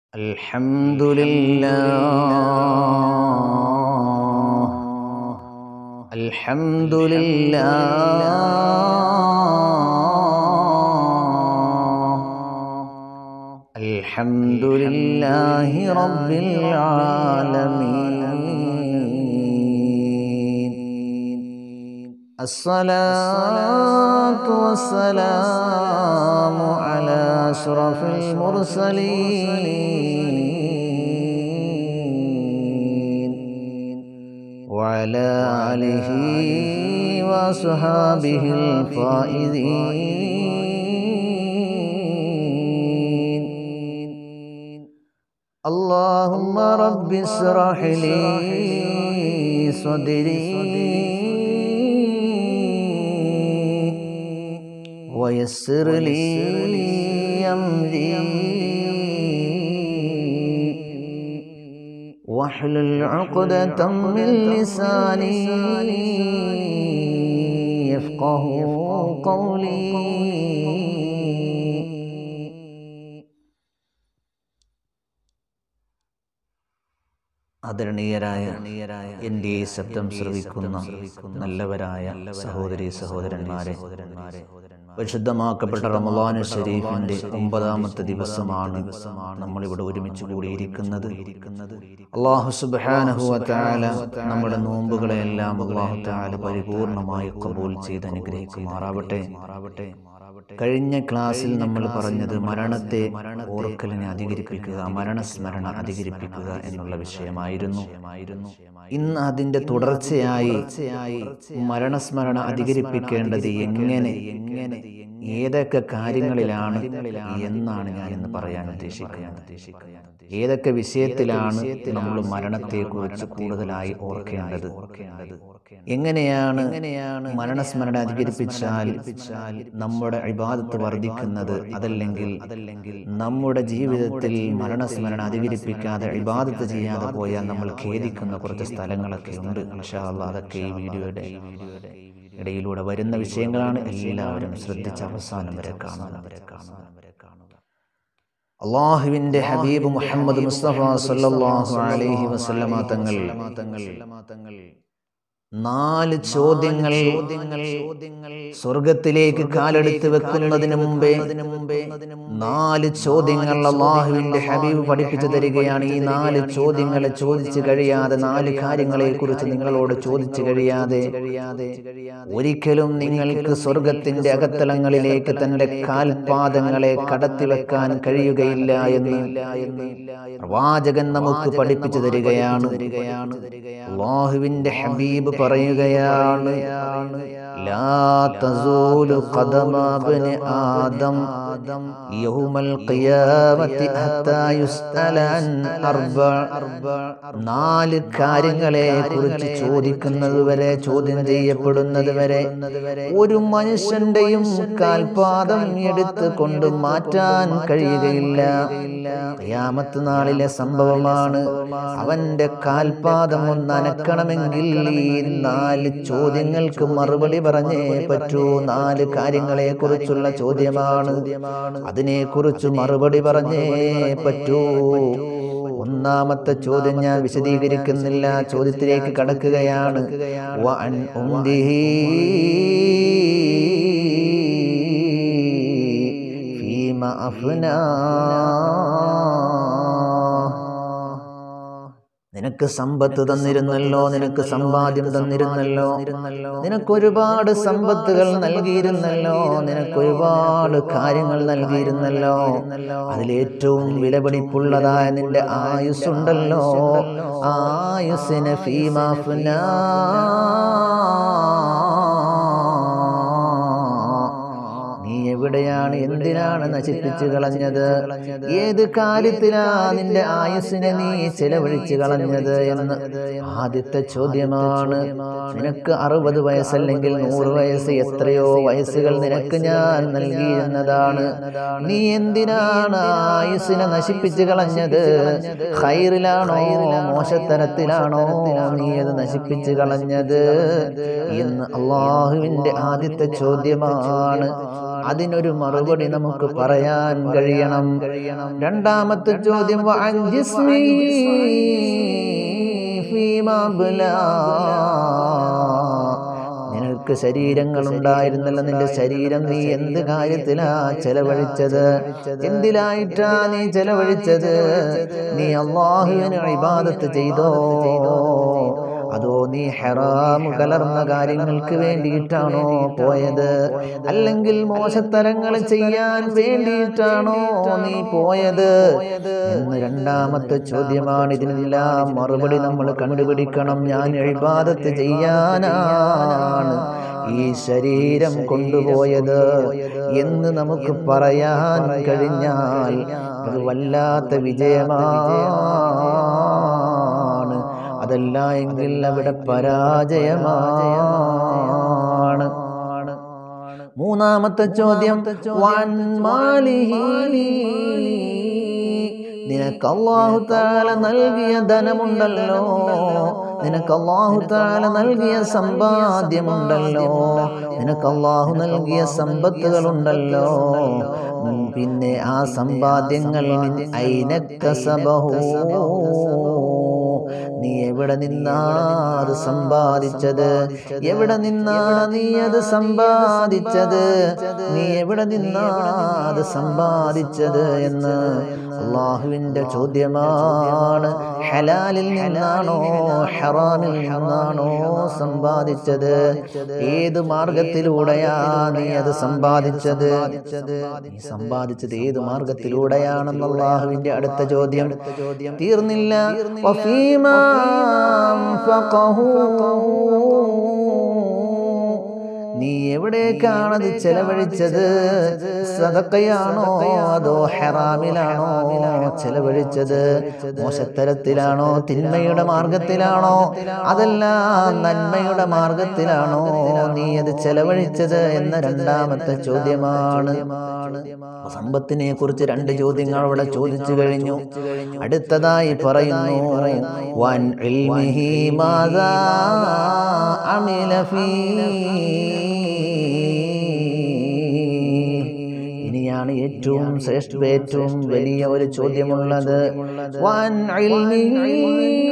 الحمد لله الحمد لله الحمد لله رب العالمين الصلاة والسلام على أشرف المرسلين وعلى آله وصحابه الفائزين اللهم رب اشرح لي صدري ويسر لي أمري واحلل عقدة من لساني يفقه قولي ആദരണീയരായ എൻ്റെ ഈ ശബ്ദം ശ്രവിക്കുന്ന നല്ലവരായ സഹോദരി സഹോദരന്മാരെ പരിശുദ്ധമാക്കപ്പെട്ട റമലാനു ഷരീഫിന്റെ ഒമ്പതാമത്തെ ദിവസമാണ് നമ്മളിവിടെ ഒരുമിച്ച് കൂടിയിരിക്കുന്നത് അള്ളാഹു സുബ്ഹാനഹു വതആല നമ്മുടെ നോമ്പുകളെല്ലാം അള്ളാഹു തആല പരിപൂർണമായി കബൂൽ ചെയ്ത് അനുഗ്രഹിക്കുമാറാവട്ടെ കഴിഞ്ഞ ക്ലാസ്സിൽ നമ്മൾ പറഞ്ഞത് മരണത്തെ ഓർക്കലിനെ അധികരിപ്പിക്കുക മരണസ്മരണ അധികരിപ്പിക്കുക എന്നുള്ള വിഷയമായിരുന്നു ഇന്ന് അതിന്റെ തുടർച്ചയായി മരണസ്മരണ അധികരിപ്പിക്കേണ്ടത് എങ്ങനെ എങ്ങനെ ഏതൊക്കെ കാര്യങ്ങളിലാണ് എന്നാണ് ഞാൻ ഇന്ന് പറയാൻ ഉദ്ദേശിക്കുന്നത് ഏതൊക്കെ വിഷയത്തിലാണ് നമ്മൾ മരണത്തെ കുറിച്ച് കൂടുതലായി ഓർക്കേണ്ടത് എങ്ങനെയാണ് എങ്ങനെയാണ് മരണസ്മരണ അധികരിപ്പിച്ചാൽ നമ്മുടെ ഇബാദത്ത് വർദ്ധിക്കുന്നത് അതല്ലെങ്കിൽ അതല്ലെങ്കിൽ നമ്മുടെ ജീവിതത്തിൽ മരണസ്മരണ അധികരിപ്പിക്കാതെ ഇബാദത്ത് ചെയ്യാതെ പോയാൽ നമ്മൾ ഖേദിക്കുന്ന കുറച്ച് സ്ഥലങ്ങളൊക്കെ ഉണ്ട് അതൊക്കെ ഈ വീഡിയോയുടെ ഇടയിലൂടെ വരുന്ന വിഷയങ്ങളാണ് എല്ലാവരും ശ്രദ്ധിച്ച് അവസാനം വരെ കാണുന്നവരെ കാണുന്നവരെ കാണുക അള്ളാഹുവിന്റെ ഹബീബ് മുഹമ്മദ് മുസ്തഫ സല്ലല്ലാഹു അലൈഹി വസല്ലമ തങ്ങൾ തങ്ങൾ നാല് ചോദ്യങ്ങൾ സ്വർഗത്തിലേക്ക് കാലെടുത്ത് വെക്കുന്നതിന് മുമ്പേ നാല് ചോദ്യങ്ങൾ അള്ളാഹുവിന്റെ ഹബീബ് പഠിപ്പിച്ചു തരികയാണ് ഈ നാല് ചോദ്യങ്ങളെ ചോദിച്ചു കഴിയാതെ നാല് കാര്യങ്ങളെ കുറിച്ച് നിങ്ങളോട് ചോദിച്ചു കഴിയാതെ ഒരിക്കലും നിങ്ങൾക്ക് സ്വർഗത്തിന്റെ അകത്തളങ്ങളിലേക്ക് തന്റെ കാൽപാദങ്ങളെ കടത്തിവെക്കാൻ കഴിയുകയില്ല എന്ന് പ്രവാചകൻ നമുക്ക് പഠിപ്പിച്ചു തരികയാണ് അള്ളാഹുവിന്റെ ഹബീബ് പറയുകയാണ് ലാ തസൂലു ഖദമ ഇബ്നി ആദം യൗമൽ ഖിയാമത്തി ഹത്താ യുസ്അല അൻ അർബഅ നാല് കാര്യങ്ങളെ കുറിച്ച് ചോദിക്കുന്നത് വരെ ചോദ്യം ചെയ്യപ്പെടുന്നത് വരെ ഒരു മനുഷ്യന്റെയും കാൽപാദം എടുത്ത് കൊണ്ട് മാറ്റാൻ കഴിയുകയില്ല ഖിയാമത്ത് നാളിലെ സംഭവമാണ് അവന്റെ കാൽപാദം ഒന്ന് അനക്കണമെങ്കിൽ ഈ നാല് ചോദ്യങ്ങൾക്ക് മറുപടി പറഞ്ഞേ പറ്റൂ നാല് കാര്യങ്ങളെ കുറിച്ചുള്ള ചോദ്യമാണ് അതിനെ കുറിച്ച് മറുപടി പറഞ്ഞേ പറ്റൂ ഒന്നാമത്തെ ചോദ്യം ഞാൻ വിശദീകരിക്കുന്നില്ല ചോദ്യത്തിലേക്ക് കടക്കുകയാണ് വഅൻ ഉംദിഹി ഫീമ അഫ്നാ നിനക്ക് സമ്പത്ത് തന്നിരുന്നല്ലോ നിനക്ക് സമ്പാദ്യം തന്നിരുന്നല്ലോ നിനക്ക് ഒരുപാട് സമ്പത്തുകൾ നൽകിയിരുന്നല്ലോ നിനക്ക് ഒരുപാട് കാര്യങ്ങൾ നൽകിയിരുന്നല്ലോ അതിലേറ്റവും വിലപിടിപ്പുള്ളതായ നിന്റെ ആയുസ്സുണ്ടല്ലോ ആയുസിന് ഫീമാഫുന നീ എവിടെയാണ് എന്തിനാണ് നശിപ്പിച്ചു കളഞ്ഞത് ഏത് കാര്യത്തിലാ നിന്റെ ആയുസ്സിനെ നീ ചെലവഴിച്ചു കളഞ്ഞത് എന്ന് ആദ്യത്തെ ചോദ്യമാണ് നിനക്ക് അറുപത് വയസ്സല്ലെങ്കിൽ നൂറ് വയസ്സ് എത്രയോ വയസ്സുകൾ നിനക്ക് ഞാൻ നൽകിയിരുന്നതാണ് നീ എന്തിനാണ് ആയുസ്സിനെ നശിപ്പിച്ചു കളഞ്ഞത് ഹൈറിലാണോ മോശത്തരത്തിലാണോ നീ അത് നശിപ്പിച്ചു കളഞ്ഞത് എന്ന് അള്ളാഹുവിന്റെ ആദ്യത്തെ ചോദ്യമാണ് അതിനൊരു മറുപടി നമുക്ക് പറയാൻ കഴിയണം രണ്ടാമത്തെ ചോദ്യം വഅൻ ജിസ്മി ഫീമാ ബലാ. നിനക്ക് ശരീരങ്ങൾ ഉണ്ടായിരുന്നല്ലോ നിന്റെ ശരീരം നീ എന്ത് കാര്യത്തിലാ ചെലവഴിച്ചത് എന്തിലായിട്ടാ നീ ചെലവഴിച്ചത് നീ അള്ളാഹുവിന് ഇബാദത്ത് ചെയ്തോ അതോ നീ ഹറാമ് കലർന്ന കാര്യങ്ങൾക്ക് വേണ്ടിയിട്ടാണോ പോയത് അല്ലെങ്കിൽ മോശത്തരങ്ങൾ ചെയ്യാൻ വേണ്ടിയിട്ടാണോ നീ പോയത് എന്ന് രണ്ടാമത്തെ ചോദ്യമാണ് ഇതിനെല്ലാം മറുപടി നമ്മൾ കണ്ടുപിടിക്കണം ഞാൻ എഴുപാദത്ത് ചെയ്യാനാണ് ഈ ശരീരം കൊണ്ടുപോയത് എന്ന് നമുക്ക് പറയാൻ കഴിഞ്ഞാൽ അത് വല്ലാത്ത വിജയമാണ് അതല്ല എങ്കിൽ അവിടെ പരാജയമാണ് മൂന്നാമത്തെ ചോദ്യം വൻ മാലിഹി നിനക്ക് അള്ളാഹു താല നൽകിയ ധനമുണ്ടല്ലോ നിനക്ക് അള്ളാഹു താല നൽകിയ സമ്പാദ്യമുണ്ടല്ലോ നിനക്ക് അള്ളാഹു നൽകിയ സമ്പത്തുകളുണ്ടല്ലോ ഉം, പിന്നെ ആ സമ്പാദ്യങ്ങൾ ഐനക്കസബഹൂ നീ എവിടെ നിന്നാ അത് സമ്പാദിച്ചത് എവിടെ നിന്നാ നീ അത് സമ്പാദിച്ചത് നീ എവിടെ നിന്നാ അത് സമ്പാദിച്ചത് എന്ന് അള്ളാഹുവിന്റെ ചോദ്യമാണ് ഹലാലിൽ നിന്നാണോ ഹറാമിൽ നിന്നാണോ സമ്പാദിച്ചത് ഏത് മാർഗത്തിലൂടെയാ നീ അത് സമ്പാദിച്ചത് നീ സമ്പാദിച്ചത് ഏത് മാർഗത്തിലൂടെയാണെന്ന് അള്ളാഹുവിന്റെ അടുത്ത ചോദ്യം തീർന്നില്ല വഫീമാ അൻഫഖഹൂ നീ എവിടേക്കാണത് ചെലവഴിച്ചത് സദക്കയാണോ അതോ ഹെറാമിലാണോ ചെലവഴിച്ചത് മോശത്തരത്തിലാണോ തിന്മയുടെ മാർഗത്തിലാണോ അതല്ല നന്മയുടെ മാർഗത്തിലാണോ നീ അത് ചെലവഴിച്ചത് എന്ന രണ്ടാമത്തെ ചോദ്യമാണ് സമ്പത്തിനെ കുറിച്ച് രണ്ട് ചോദ്യങ്ങൾ അവിടെ ചോദിച്ചു കഴിഞ്ഞു അടുത്തതായി പറയുന്നു വൻ ഇൽമിഹി മാതാ അമില ഫീ ഇനിയാണ് ഏറ്റവും ശ്രേഷ്ഠ ഏറ്റവും വലിയ ഒരു ചോദ്യമുള്ളത് വൻ ഇൽമിഹി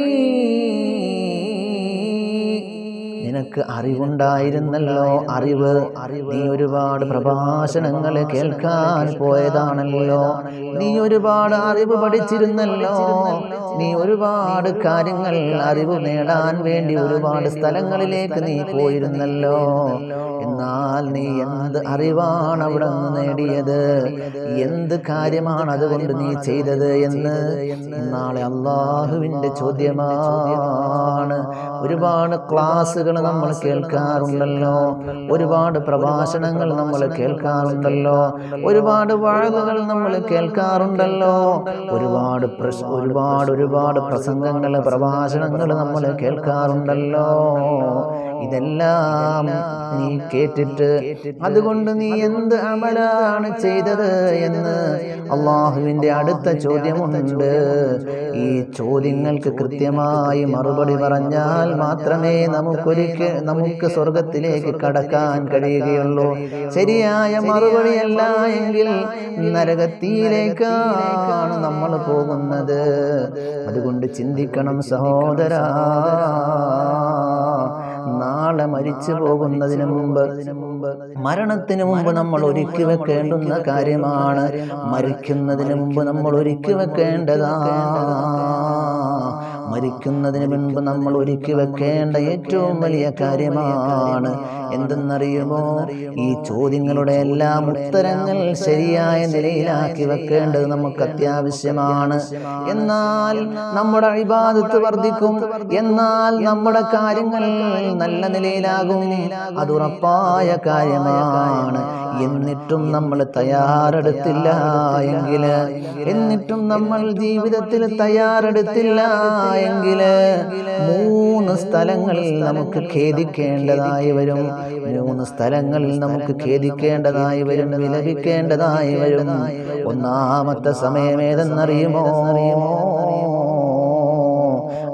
നിനക്ക് അറിവുണ്ടായിരുന്നല്ലോ അറിവ് നീ ഒരുപാട് പ്രഭാഷണങ്ങൾ കേൾക്കാൻ പോയതാണല്ലോ നീ ഒരുപാട് അറിവ് പഠിച്ചിരുന്നല്ലോ നീ ഒരുപാട് കാര്യങ്ങൾ അറിവ് നേടാൻ വേണ്ടി ഒരുപാട് സ്ഥലങ്ങളിലേക്ക് നീ പോയിരുന്നല്ലോ എന്നാൽ നീ എന്ത് അറിവാണ് അവിടെ നിന്ന് നേടിയത് എന്ത് കാര്യമാണ് അതുകൊണ്ട് നീ ചെയ്തത് എന്ന് നാളെ അള്ളാഹുവിന്റെ ചോദ്യമാണ് ഒരുപാട് ക്ലാസ്സുകൾ നമ്മൾ കേൾക്കാറുണ്ടല്ലോ ഒരുപാട് പ്രഭാഷണങ്ങൾ നമ്മൾ കേൾക്കാറുണ്ടല്ലോ ഒരുപാട് വാഴകൾ നമ്മൾ കേൾക്കാറുണ്ടല്ലോ ഒരുപാട് പ്രശ്- ഒരുപാട് ഒരുപാട് പ്രസംഗങ്ങൾ പ്രഭാഷണങ്ങൾ നമ്മൾ കേൾക്കാറുണ്ടല്ലോ ഇതെല്ലാം നീ കേട്ടിട്ട് അതുകൊണ്ട് നീ എന്ത് അമലാണ് ചെയ്തത് എന്ന് അള്ളാഹുവിന്റെ അടുത്ത ചോദ്യമുണ്ട് ഈ ചോദ്യങ്ങൾക്ക് കൃത്യമായി മറുപടി പറഞ്ഞാൽ മാത്രമേ നമുക്കൊരിക്കൽ നമുക്ക് സ്വർഗത്തിലേക്ക് കടക്കാൻ കഴിയുകയുള്ളൂ ശരിയായ മറുപടിയല്ല എങ്കിൽ നരകത്തിയിലേക്കാണ് നമ്മൾ പോകുന്നത് അതുകൊണ്ട് ചിന്തിക്കണം സഹോദരാ നാളെ മരിച്ചു പോകുന്നതിന് മുമ്പ് മരണത്തിന് മുമ്പ് നമ്മൾ ഒരുക്കി വെക്കേണ്ടുന്ന കാര്യമാണ് മരിക്കുന്നതിന് മുമ്പ് നമ്മൾ ഒരുക്കി വെക്കേണ്ടതാ മരിക്കുന്നതിന് മുൻപ് നമ്മൾ ഒരുക്കി വെക്കേണ്ട ഏറ്റവും വലിയ കാര്യമാണ് എന്തെന്നറിയുമോ ഈ ചോദ്യങ്ങളുടെ എല്ലാം ഉത്തരങ്ങൾ ശരിയായ നിലയിലാക്കി വെക്കേണ്ടത് നമുക്ക് അത്യാവശ്യമാണ് എന്നാൽ നമ്മുടെ അഴിബാദത്ത് വർദ്ധിക്കും എന്നാൽ നമ്മുടെ കാര്യങ്ങൾ നല്ല നിലയിലാകും അത് ഉറപ്പായ കാര്യമാണ് എന്നിട്ടും നമ്മൾ തയ്യാറെടുത്തില്ല എങ്കിൽ എന്നിട്ടും നമ്മൾ ജീവിതത്തിൽ തയ്യാറെടുത്തില്ല എങ്കിൽ മൂന്ന് സ്ഥലങ്ങളിൽ നമുക്ക് ഖേദിക്കേണ്ടതായി വരും മൂന്ന് സ്ഥലങ്ങളിൽ നമുക്ക് ഖേദിക്കേണ്ടതായി വരും വിലപിക്കേണ്ടതായി വരും ഒന്നാമത്തെ സമയം ഏതെന്നറിയുമോ അവന്റെ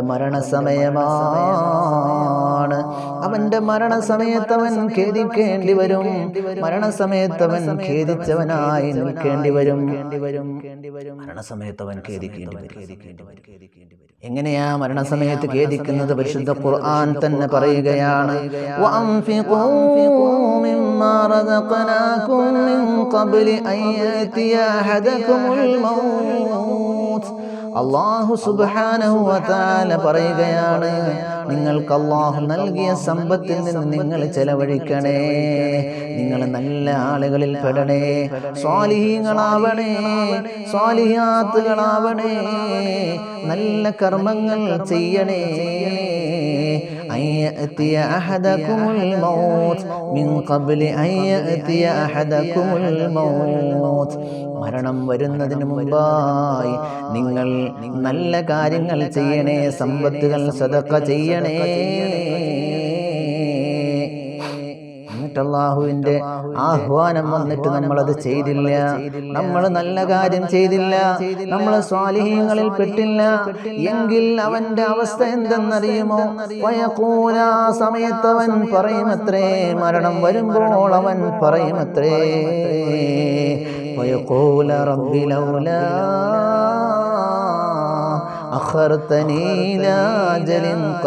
മരണസമയമാണ് അവന്റെ മരണസമയത്ത് അവൻ ഖേദിക്കേണ്ടി വരും മരണസമയത്ത് അവൻ ഖേദിച്ചവനായി നിൽക്കേണ്ടി വരും മരണസമയത്ത് അവൻ ഖേദിക്കേണ്ടി വരും എങ്ങനെയാ മരണസമയത്ത് ഖേദിക്കുന്നത് പരിശുദ്ധ ഖുർആൻ തന്നെ പറയുകയാണ് വഅൻഫിഖൂ മിമ്മാ റസഖനാകും മിൻ ഖബ്ലി അൻ യഅതിയ അഹദകുമുൽ മൗത്ത് അള്ളാഹു സുബ്ഹാനഹു വതആല പറയുകയാണ് നിങ്ങൾക്ക് അള്ളാഹു നൽകിയ സമ്പത്തിൽ നിന്ന് നിങ്ങൾ ചെലവഴിക്കണേ നിങ്ങൾ നല്ല ആളുകളിൽ പെടണേ സ്വാലിഹീങ്ങളാവണേ സ്വാലിഹാത്തുകളാവണേ നല്ല കർമ്മങ്ങൾ ചെയ്യണേ أن يأتي أحدكم الموت من قبل أن يأتي أحدكم الموت മരണം വരുന്നതിന് മുമ്പായി നിങ്ങൾ നല്ല കാര്യങ്ങൾ ചെയ്യണേ സമ്പത്തുകൾ സദക്ക ചെയ്യണേ എന്നിട്ട് അള്ളാഹുവിന്റെ ആഹ്വാനം വന്നിട്ട് നമ്മളത് ചെയ്തില്ല നമ്മൾ നല്ല കാര്യം ചെയ്തില്ല നമ്മൾ സ്വാലിഹ്യങ്ങളിൽ പെട്ടില്ല എങ്കിൽ അവന്റെ അവസ്ഥ എന്തെന്നറിയുമോ വയക്കൂല സമയത്ത് അവൻ പറയുമത്രേ മരണം വരുമ്പോൾ അവൻ പറയുമത്രേ ويقول رب لولا أخرتني إلى أجل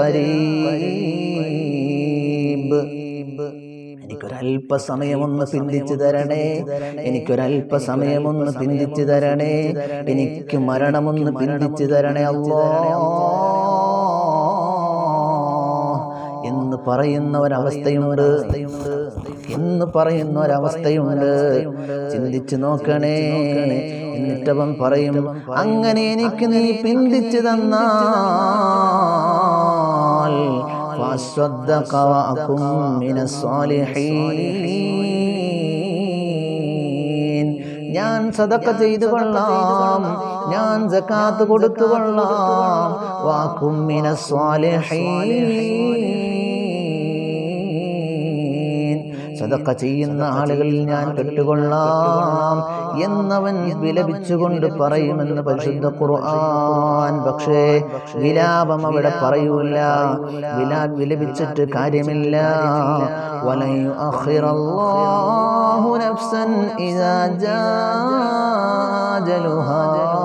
قريب എനിക്കൊരല്പസമയമൊന്ന് പിന്തിച്ചു തരണേ എനിക്കൊരല്പസമയമൊന്ന് പിന്തിച്ചു തരണേ എനിക്ക് മരണമൊന്ന് പിന്തിച്ചു തരണേ അല്ലോ എന്ന് പറയുന്ന ഒരവസ്ഥയുണ്ട് എന്ന് പറയുന്ന ഒരവസ്ഥയുണ്ട് ചിന്തിച്ചു നോക്കണേ എന്നിട്ടവൻ പറയും അങ്ങനെ എനിക്ക് നീ പിന്തിച്ചു തന്നാൽ فأصدق وأكن من الصالحين ഞാൻ സദക്ക ചെയ്തു കൊള്ളാം ഞാൻ സക്കാത്ത് കൊടുത്തു കൊള്ളാം വാക്കും മിന സദക്ക ചെയ്യുന്ന ആളുകളിൽ ഞാൻ പെട്ടുകൊള്ളാം എന്നവൻ വിലപിച്ചുകൊണ്ട് പറയുമെന്ന് പരിശുദ്ധ ഖുർആൻ പക്ഷേ വിലാപം അവിടെ പറയൂല വിലാ വിലപിച്ചിട്ട് കാര്യമില്ല വലയു അഖിറല്ലാഹു നഫ്സൻ ഇദാ ജാജലുഹാ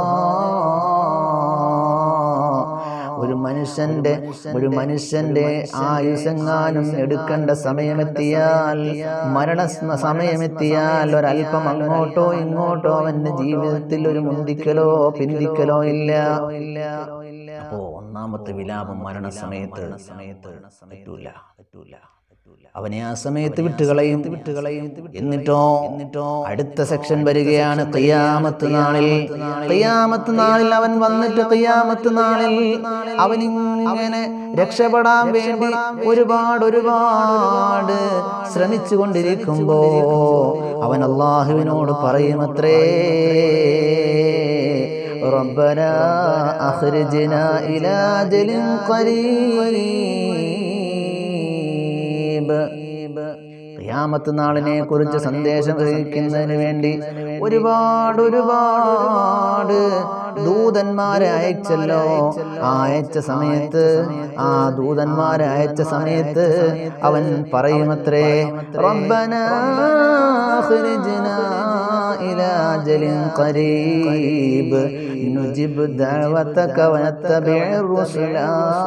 ഒരു മനുഷ്യന്റെ ഒരു മനുഷ്യന്റെ ആയുസെങ്ങാനും എടുക്കേണ്ട സമയമെത്തിയാൽ മരണ സ- സമയമെത്തിയാൽ ഒരല്പം അങ്ങോട്ടോ ഇങ്ങോട്ടോ അവന്റെ ജീവിതത്തിൽ ഒരു മുന്തിക്കലോ പിന്തിക്കലോ ഇല്ല അപ്പോ ഒന്നാമത്തെ വിലാപം മരണസമയത്ത് സമയത്ത് പറ്റൂല പറ്റൂല അവനെ ആ സമയത്ത് വിട്ടുകളയും വിട്ടുകളയും എന്നിട്ടോ എന്നിട്ടോ അടുത്ത സെക്ഷൻ വരികയാണ് ഖിയാമത്ത് നാളിൽ ഖിയാമത്ത് നാളിൽ അവൻ വന്നിട്ട് ഖിയാമത്ത് നാളിൽ അവൻ ഇങ്ങനെ രക്ഷപ്പെടാൻ വേണ്ടി ഒരുപാട് ഒരുപാട് ശ്രമിച്ചു കൊണ്ടിരിക്കുമ്പോ അവൻ അള്ളാഹുവിനോട് പറയുമത്രേ ربنا أخرجنا إلى أجل قريب ഖിയാമത്ത് നാളിനെ കുറിച്ച് സന്ദേശം ഗ്രഹിക്കുന്നതിന് വേണ്ടി ഒരുപാട് ഒരുപാട് ദൂതന്മാരെ അയച്ചല്ലോ ആ അയച്ച സമയത്ത് ആ ദൂതന്മാരെ അയച്ച സമയത്ത് അവൻ പറയുമത്രേ റബ്ബന അഖ്രിജ്നാ إلى أجل قريب نجب دعوتك ونتبع الرسل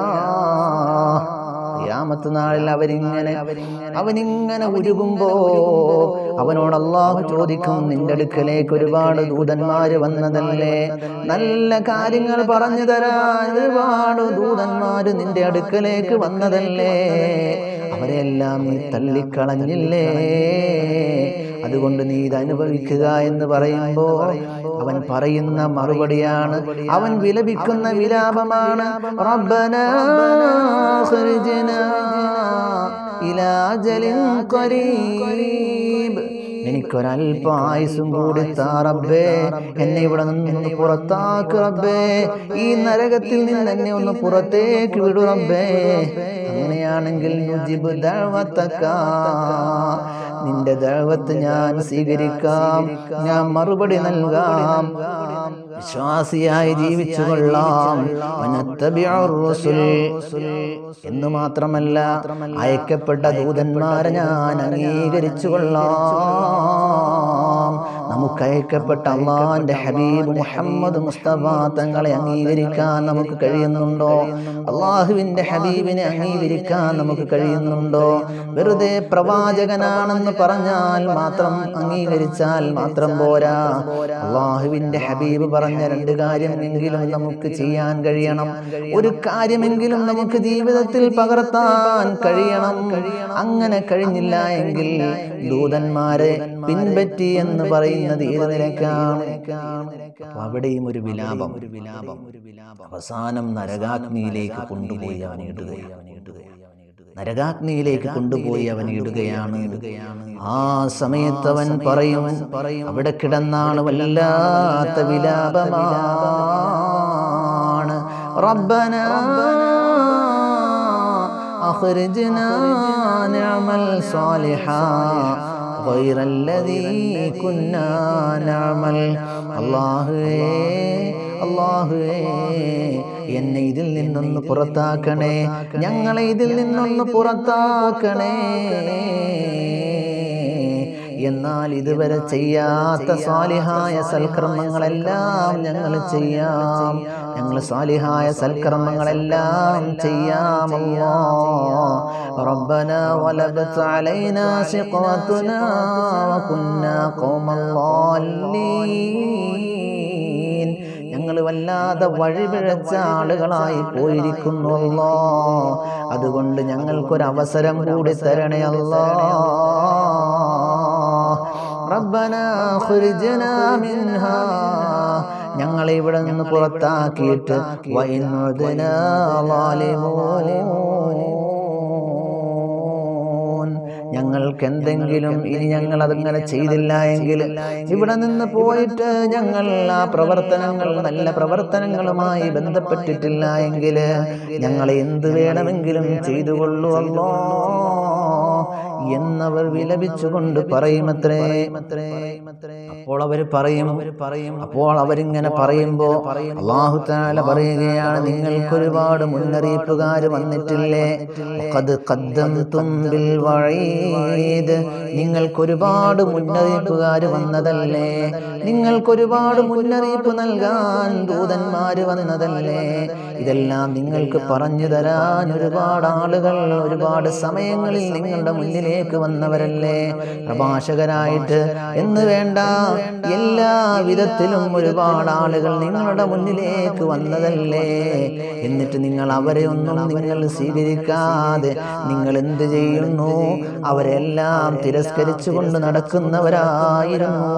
ഖിയാമത്ത് നാളിൽ അവരിങ്ങനെ അവനിങ്ങനെ ഉരുകുമ്പോ അവനോട് അള്ളാഹു ചോദിക്കും നിന്റെ അടുക്കലേക്ക് ഒരുപാട് ദൂതന്മാര് വന്നതല്ലേ നല്ല കാര്യങ്ങൾ പറഞ്ഞു തരാൻ ഒരുപാട് ദൂതന്മാര് നിന്റെ അടുക്കലേക്ക് വന്നതല്ലേ അവരെല്ലാം നീ തള്ളിക്കളഞ്ഞില്ലേ അതുകൊണ്ട് നീ ഇത് അനുഭവിക്കുക എന്ന് പറയുമ്പോ അവൻ പറയുന്ന മറുപടിയാണ് അവൻ വിലപിക്കുന്ന വിലാപമാണ് റബ്ബനാ അഖ്രിജ്നാ ഇലാ അജലിൻ ഖരീബ് എനിക്കൊരല്പ ആയുസും കൂടി താ റബ്ബേ എന്നെ ഇവിടെ നിന്ന് പുറത്താക്ക് റബ്ബേ ഈ നരകത്തിൽ നിന്ന് എന്നെ ഒന്ന് പുറത്തേക്ക് വിടു റബ്ബേ അങ്ങനെയാണെങ്കിൽ നുജിബ് ദഅവതക നിന്റെ ദഅവത്ത് ഞാൻ സ്വീകരിക്കാം ഞാൻ മറുപടി നൽകാം വിശ്വാസിയായി ജീവിച്ചു കൊള്ളാം വനത്തബിഉർ റസുൽ. എന്ന് മാത്രമല്ല അയക്കപ്പെട്ട ദൂതന്മാരെ ഞാൻ അംഗീകരിച്ചു കൊള്ളാം നമുക്ക് അയക്കപ്പെട്ട അള്ളാന്റെ ഹബീബ് മുഹമ്മദ് മുസ്തഫ തങ്ങളെ അംഗീകരിക്കാൻ നമുക്ക് കഴിയുന്നുണ്ടോ അള്ളാഹുവിന്റെ ഹബീബിനെ അംഗീകരിക്കാൻ നമുക്ക് കഴിയുന്നുണ്ടോ വെറുതെ പ്രവാചകനാണെന്ന് പറഞ്ഞാൽ മാത്രം അംഗീകരിച്ചാൽ മാത്രം പോരാ അള്ളാഹുവിന്റെ ഹബീബ് പറഞ്ഞ രണ്ട് കാര്യമെങ്കിലും നമുക്ക് ചെയ്യാൻ കഴിയണം ഒരു കാര്യമെങ്കിലും നമുക്ക് ജീവിതത്തിൽ പകർത്താൻ കഴിയണം അങ്ങനെ കഴിഞ്ഞില്ല എങ്കിൽ ദൂതന്മാരെ പിൻപറ്റി എന്ന് പറയുന്നത് ഏത് നിലക്കാണ് അപ്പൊ അവിടെയും ഒരു വിലാപം ഒരു വിലാപം അവസാനം നരകാഗ്നിയിലേക്ക് കൊണ്ടുപോയി അവൻ ഇടുകയാണ് നരകാഗ്നിയിലേക്ക് കൊണ്ടുപോയി അവൻ ഇടുകയാണ് ആ സമയത്ത് അവൻ പറയും അവിടെ കിടന്നാണ് വല്ലാത്ത വിലാപമാണ് റബ്ബന أخرجنا نعمل صالحا غير الذي كنا نعمل അള്ളാഹുവേ അള്ളാഹുവേ എന്നെ ഇതിൽ നിന്നൊന്ന് പുറത്താക്കണേ ഞങ്ങളെ ഇതിൽ നിന്നൊന്ന് പുറത്താക്കണേ എന്നാൽ ഇതുവരെ ചെയ്യാത്ത സ്വാലിഹായ സൽക്കർമ്മങ്ങളെല്ലാം ഞങ്ങൾ ചെയ്യാം ഞങ്ങൾ സ്വാലിഹായ സൽക്കർമ്മങ്ങളെല്ലാം ചെയ്യാം അല്ലാ. ربنا غلبت علينا شقوتنا وكنا قوما ضالين ഞങ്ങൾ വല്ലാതെ വഴിപിഴച്ച ആളുകളായി പോയിരിക്കുന്നു അല്ലാ അതുകൊണ്ട് ഞങ്ങൾക്കൊരവസരം കൂടി തരണേ അല്ലാ റബ്ബന ഖുർജനാ മിൻഹാ ഞങ്ങളെ ഇവിടെ നിന്ന് പുറത്താക്കിയിട്ട് വൈനുദനാ ളാലിമൂൻ ഞങ്ങൾക്ക് എന്തെങ്കിലും ഇനി ഞങ്ങൾ അതങ്ങനെ ചെയ്തില്ല എങ്കിൽ ഇവിടെ നിന്ന് പോയിട്ട് ഞങ്ങൾ ആ പ്രവർത്തനങ്ങൾ നല്ല പ്രവർത്തനങ്ങളുമായി ബന്ധപ്പെട്ടിട്ടില്ല എങ്കിൽ ഞങ്ങളെ എന്ത് വേണമെങ്കിലും ചെയ്തുകൊള്ളുവല്ലോ എന്നവർ വിലപിച്ചുകൊണ്ട് പറയുമത്രേ അപ്പോൾ അവർ പറയും പറയും അപ്പോൾ അവരിങ്ങനെ പറയുമ്പോ അള്ളാഹു താല പറയുകയാണ് നിങ്ങൾക്ക് ഒരുപാട് മുന്നറിയിപ്പുകാർ വന്നിട്ടില്ലേ ഖദ് ഖദ്ദംതും ബിൽ വഈദ് നിങ്ങൾക്ക് ഒരുപാട് മുന്നറിയിപ്പുകാർ വന്നതല്ലേ നിങ്ങൾക്ക് ഒരുപാട് മുന്നറിയിപ്പ് നൽകാൻ ദൂതന്മാര് വന്നതല്ലേ ഇതെല്ലാം നിങ്ങൾക്ക് പറഞ്ഞു തരാൻ ഒരുപാട് ആളുകൾ ഒരുപാട് സമയങ്ങളിൽ നിങ്ങളുടെ മുന്നിലേക്ക് വന്നവരല്ലേ പ്രഭാഷകരായിട്ട് എന്ന് വേണ്ട എല്ലാ വിധത്തിലും ഒരുപാട് ആളുകൾ നിങ്ങളുടെ മുന്നിലേക്ക് വന്നതല്ലേ എന്നിട്ട് നിങ്ങൾ അവരെ ഒന്നും നിങ്ങൾ സ്വീകരിക്കാതെ നിങ്ങൾ എന്ത് ചെയ്യുന്നു അവരെല്ലാം തിരസ്കരിച്ചുകൊണ്ട് നടക്കുന്നവരായിരുന്നു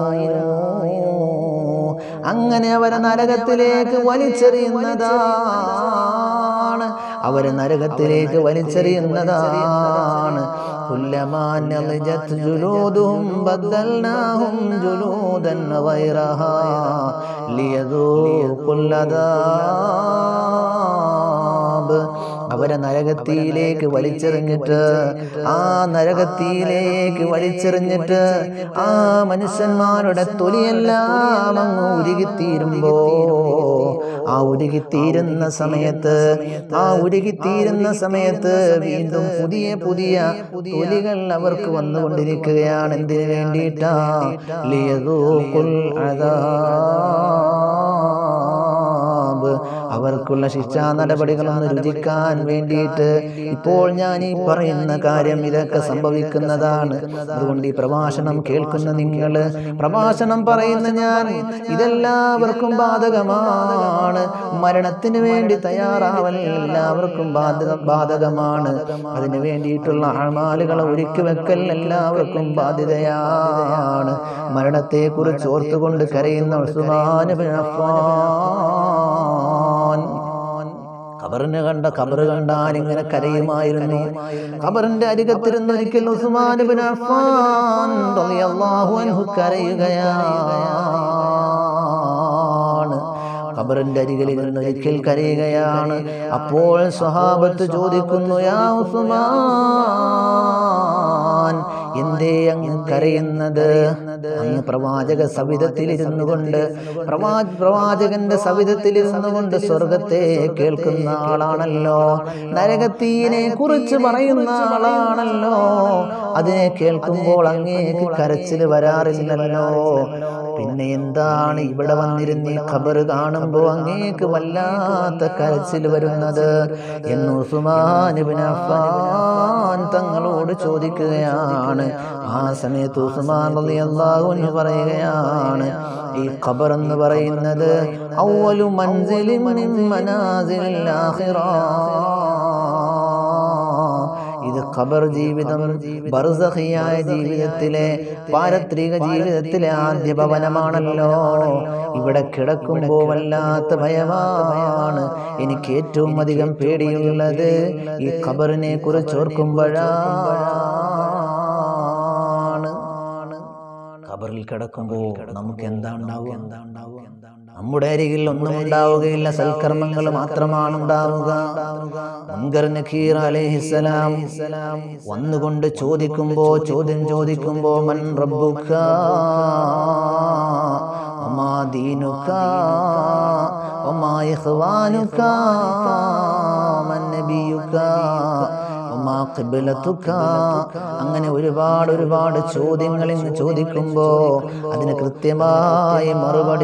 അങ്ങനെ അവരെ നരകത്തിലേക്ക് വലിച്ചെറിയുന്നതാണ് അവരെ നരകത്തിലേക്ക് വലിച്ചെറിയുന്നതാണ് كلما نضجت جلودهم بدلناهم جلودا غيرها ليذوقوا العذاب അവരെ നരകത്തിയിലേക്ക് വലിച്ചെറിഞ്ഞിട്ട് ആ നരകത്തിയിലേക്ക് വലിച്ചെറിഞ്ഞിട്ട് ആ മനുഷ്യന്മാരുടെ തൊലിയെല്ലാം അങ്ങ് ഉരുകിത്തീരുമ്പോ ആ ഉരുകിത്തീരുന്ന സമയത്ത് ആ ഉരുകിത്തീരുന്ന സമയത്ത് വീണ്ടും പുതിയ പുതിയ തൊലികൾ അവർക്ക് വന്നുകൊണ്ടിരിക്കുകയാണ് എന്തിനു വേണ്ടിയിട്ടാ ലിയദൂഖുൽ അദാബ് അവർക്കുള്ള ശിക്ഷാ നടപടികളൊന്ന് രുചിക്കാൻ വേണ്ടിയിട്ട് ഇപ്പോൾ ഞാൻ ഈ പറയുന്ന കാര്യം ഇതൊക്കെ സംഭവിക്കുന്നതാണ് അതുകൊണ്ട് ഈ പ്രഭാഷണം കേൾക്കുന്ന നിങ്ങൾ പ്രഭാഷണം പറയുന്ന ഞാൻ ഇതെല്ലാവർക്കും ബാധകമാണ് മരണത്തിന് വേണ്ടി തയ്യാറാവൽ എല്ലാവർക്കും ബാധക ബാധകമാണ് അതിനു വേണ്ടിയിട്ടുള്ള അമാലുകളെ ഒരുക്കി വെക്കൽ എല്ലാവർക്കും ബാധ്യതയാണ് മരണത്തെ കുറിച്ച് ഓർത്തുകൊണ്ട് കരയുന്ന ഉസ്മാൻ ബിൻ അഫ്ഫാൻ ഖബറിന് കണ്ട ഖബറ് കണ്ടാൽ ഇങ്ങനെ കരയുമായിരുന്നു ഖബറിന്റെ അരികത്തിരുന്ന് ഒരിക്കൽ ഉസ്മാൻ ബിൻ അഫ്ഫാൻ റളിയല്ലാഹു അൻഹു കരയുകയാണ് ഖബറിന്റെ അരികിൽ ഇരുന്ന് ഒരിക്കൽ കരയുകയാണ് അപ്പോൾ സ്വഹാബത്ത് ചോദിക്കുന്നു യാ ഉസ്മാൻ എന്തേ അങ്ങ് കരയുന്നത് അങ്ങ് പ്രവാചക സവിധത്തിലിരുന്നു കൊണ്ട് പ്രവാ പ്രവാചകന്റെ സവിധത്തിലിരുന്നു കൊണ്ട് സ്വർഗത്തെ കേൾക്കുന്ന ആളാണല്ലോ നരകത്തീനെ കുറിച്ച് പറയുന്ന ആളാണല്ലോ അതിനെ കേൾക്കുമ്പോൾ അങ്ങേക്ക് കരച്ചിൽ വരാറില്ലല്ലോ പിന്നെ എന്താണ് ഇവിടെ വന്നിരുന്ന് ഈ ഖബർ കാണുമ്പോൾ അങ്ങേക്ക് വല്ലാത്ത കരച്ചിൽ വരുന്നത് എന്ന് ഉസ്മാൻ ഇബ്നു അഫ്ഫാൻ തങ്ങളോട് ചോദിക്കുകയാണ് ആ സമയത്ത് ഉസ്മാൻ റളിയല്ലാഹു അൻഹു പറയുകയാണ് ഈ ഖബർ എന്ന് പറയുന്നത് അവലു മൻസിലിൻ മിൻ മനാസിലിൽ ആഖിറ ഇത് ഖബർ ജീവിതം ബർസഖിയായ ജീവിതത്തിലെ പാരത്രിക ജീവിതത്തിലെ ആദ്യ ഭവനമാണല്ലോ ഇവിടെ കിടക്കുമ്പോൾ വല്ലാത്ത ഭയമാണ് എനിക്ക് ഏറ്റവും അധികം പേടിയുള്ളത് ഈ ഖബറിനെ കുറിച്ച് ഓർക്കുമ്പോഴാണ് ഖബറിൽ കിടക്കുമ്പോൾ നമുക്ക് എന്താ ഉണ്ടാവുക എന്താ ഉണ്ടാവുക നമ്മുടെ അരികിൽ ഒന്നും ഉണ്ടാവുകയില്ല സൽക്കർമ്മങ്ങൾ മാത്രമാണ് ഉണ്ടാവുക മുൻകർ നഖീർ അലൈഹിസ്സലാം വന്നുകൊണ്ട് ചോദിക്കുമ്പോ ചോദ്യം ചോദിക്കുമ്പോ മൻ റബ്ബുക വമാ ദീനുക വമാ ഇഖ്വാനുക മൻ നബിയുക വമാ ഖിബ്ലതുക അങ്ങനെ ഒരുപാട് ഒരുപാട് ചോദ്യങ്ങൾ ഇന്ന് ചോദിക്കുമ്പോ അതിന് കൃത്യമായി മറുപടി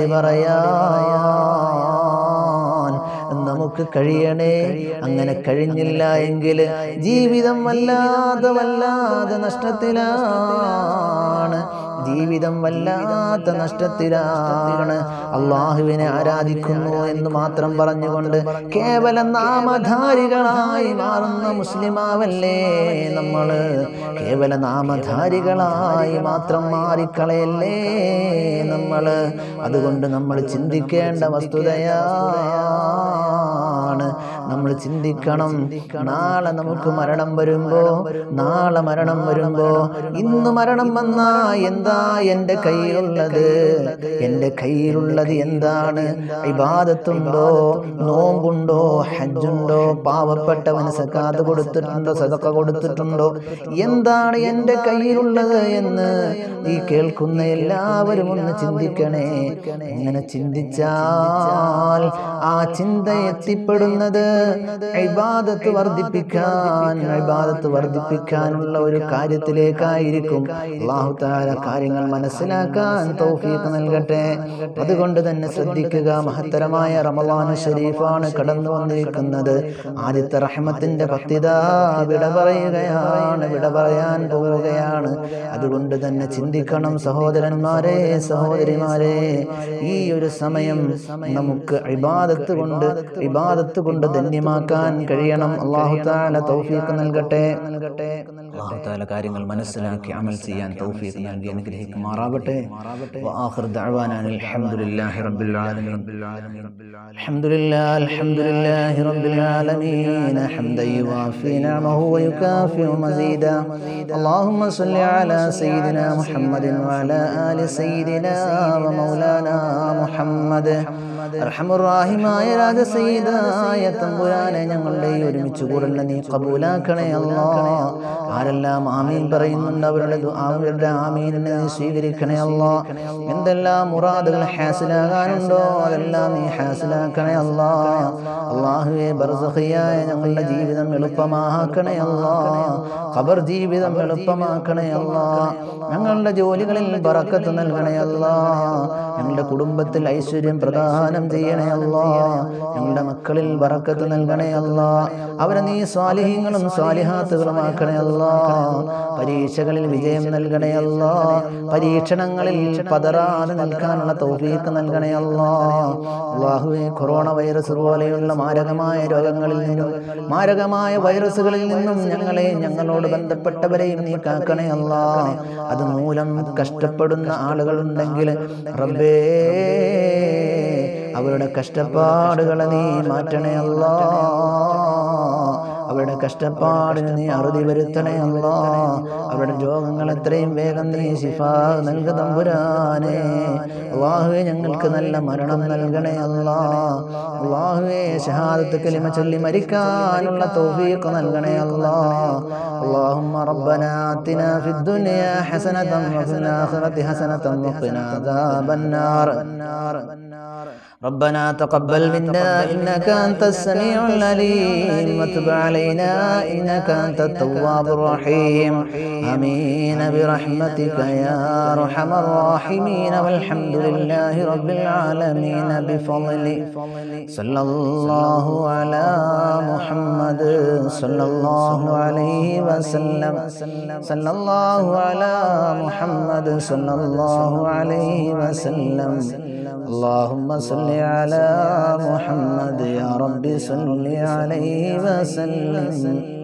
പറയാൻ നമുക്ക് കഴിയണേ അങ്ങനെ കഴിഞ്ഞില്ല എങ്കിൽ ജീവിതം വല്ലാതെ വല്ലാതെ നഷ്ടത്തിലാണ് ജീവിതം വല്ലാത്ത നഷ്ടത്തിലാണ് അള്ളാഹുവിനെ ആരാധിക്കുന്നു എന്ന് മാത്രം പറഞ്ഞുകൊണ്ട് കേവലം നാമധാരികളായി മാറുന്ന മുസ്ലിമാവല്ലേ നമ്മള് കേവല നാമധാരികളായി മാത്രം മാറിക്കളയല്ലേ നമ്മള് അതുകൊണ്ട് നമ്മൾ ചിന്തിക്കേണ്ട വസ്തുതയാണ് നമ്മൾ ചിന്തിക്കണം നാളെ നമുക്ക് മരണം വരുമ്പോ നാളെ മരണം വരുമ്പോ ഇന്ന് മരണം വന്നാ എന്താ എൻ്റെ കയ്യിലുള്ളത് എൻ്റെ കയ്യിലുള്ളത് എന്താണ് ഇബാദത്തുണ്ടോ നോമ്പുണ്ടോ ഹജ്ജുണ്ടോ പാവപ്പെട്ടവന് സക്കാത്ത് കൊടുത്തിട്ടുണ്ടോ സദക്ക കൊടുത്തിട്ടുണ്ടോ എന്താണ് എൻ്റെ കയ്യിലുള്ളത് എന്ന് ഈ കേൾക്കുന്ന എല്ലാവരും ഒന്ന് ചിന്തിക്കണേ അങ്ങനെ ചിന്തിച്ചാൽ ആ ചിന്ത എത്തിപ്പെടുന്നത് ഇബാദത്ത് വർദ്ധിപ്പിക്കാൻ ഇബാദത്ത് വർദ്ധിപ്പിക്കാനുള്ള ഒരു കാര്യത്തിലേക്കായിരിക്കും അള്ളാഹു താല കാര്യങ്ങൾ മനസ്സിലാക്കാൻ തൗഫീഖ് നൽകട്ടെ അതുകൊണ്ട് തന്നെ ശ്രദ്ധിക്കുക മഹത്തരമായ റമലാൻ ഷരീഫാണ് കടന്നു വന്നിരിക്കുന്നത് ആദ്യത്തെ റഹ്മത്തിന്റെ ഭക്തിത വിട പറയുകയാണ് വിട പറയാൻ പോവുകയാണ് അതുകൊണ്ട് തന്നെ ചിന്തിക്കണം സഹോദരന്മാരെ സഹോദരിമാരെ ഈ ഒരു സമയം നമുക്ക് ഇബാദത്ത് കൊണ്ട് ഇബാദത്ത് കൊണ്ട് ധന്യമാക്കാൻ കഴിയണം അള്ളാഹു താല തൗഫീഖ് നൽകട്ടെ നൽകട്ടെ അള്ളാഹു താല കാര്യങ്ങൾ മനസ്സിലാക്കി അമൽ ചെയ്യാൻ തൗഫീഖ് നൽകി അനുഗ്രഹിക്കുമാറാവട്ടെ وآخر دعوانا الحمد لله رب العالمين الحمد لله الحمد لله رب العالمين حمدا يوافي نعمه ويكافئ مزيدا اللهم صل على سيدنا محمد وعلى آل سيدنا ومولانا محمد അർഹമുറാഹിമായ രാജസീതായ തമ്പുരാനെ ഞങ്ങളുടെ ഈ ഒരുമിച്ച് കൂടല്ല നീ കബൂലാക്കണേ അല്ലോ ആരെല്ലാം ആമീൻ പറയുന്നുണ്ട് അവരുടെ ദു- അവരുടെ ആമീനെ നീ സ്വീകരിക്കണേ അല്ലോ എന്തെല്ലാം മുറാദുകൾ ഹാസിലാകാനുണ്ടോ അതെല്ലാം നീ ഹാസിലാക്കണേ അല്ലോ അള്ളാഹുവെ ബർസഖിയായ ഞങ്ങളുടെ ജീവിതം എളുപ്പമാക്കണേ അല്ലോ ഖബർ ജീവിതം എളുപ്പമാക്കണേ അല്ലോ ഞങ്ങളുടെ ജോലികളിൽ ബറക്കത്ത് നൽകണേ അല്ലോ ഞങ്ങളുടെ കുടുംബത്തിൽ ഐശ്വര്യം പ്രദാനം ചെയ്യണേ അല്ലോ ഞങ്ങളുടെ മക്കളിൽ ബറക്കത്ത് നൽകണേ അല്ലോ അവരെ നീ സ്വാലിഹ്യങ്ങളും സ്വാലിഹാത്തുകളുമാക്കണേ അല്ലോ പരീക്ഷകളിൽ വിജയം നൽകണേ അല്ലോ പരീക്ഷണങ്ങളിൽ പതറാതെ നിൽക്കാനുള്ള തൗഫീക്ക് നൽകണേ അല്ലോ അള്ളാഹുവെ കൊറോണ വൈറസ് പോലെയുള്ള മാരകമായ രോഗങ്ങളിൽ നിന്നും മാരകമായ വൈറസുകളിൽ നിന്നും ഞങ്ങളെ ഞങ്ങളോട് ബന്ധപ്പെട്ടവരെയും നീ കാക്കണേ അല്ലാ അത് മൂലം കഷ്ടപ്പെടുന്ന ആളുകളുണ്ടെങ്കിൽ റബ്ബേ അവരുടെ കഷ്ടപ്പാടുകളെ നീ മാറ്റണേ അല്ലാ അവരുടെ കഷ്ടപ്പാടിന് നീ അറുതി വരുത്തണേ അല്ലാ അവരുടെ രോഗങ്ങൾ എത്രയും വേഗം നീ ശിഫ നൽക തമ്പുരാനെ അള്ളാഹുവെ ഞങ്ങൾക്ക് നല്ല മരണം നൽകണേ അല്ലാ അള്ളാഹുവെ ഷഹാദത്ത് കലിമ ചൊല്ലി മരിക്കാനുള്ള തൗഫീഖ് നൽകണേ അല്ലാ اللهم ربنا آتنا في الدنيا حسنة وفي الآخرة حسنة وقنا عذاب النار ربنا تقبل منا إنك أنت السميع العليم وتب علينا إنك أنت التواب الرحيم آمين برحمتك يا أرحم الراحمين والحمد لله رب العالمين بفضله صلى الله على محمد صلى الله عليه وسلم صلى الله على محمد صلى الله عليه وسلم اللهم صل على محمد يا رب صل عليه وسلم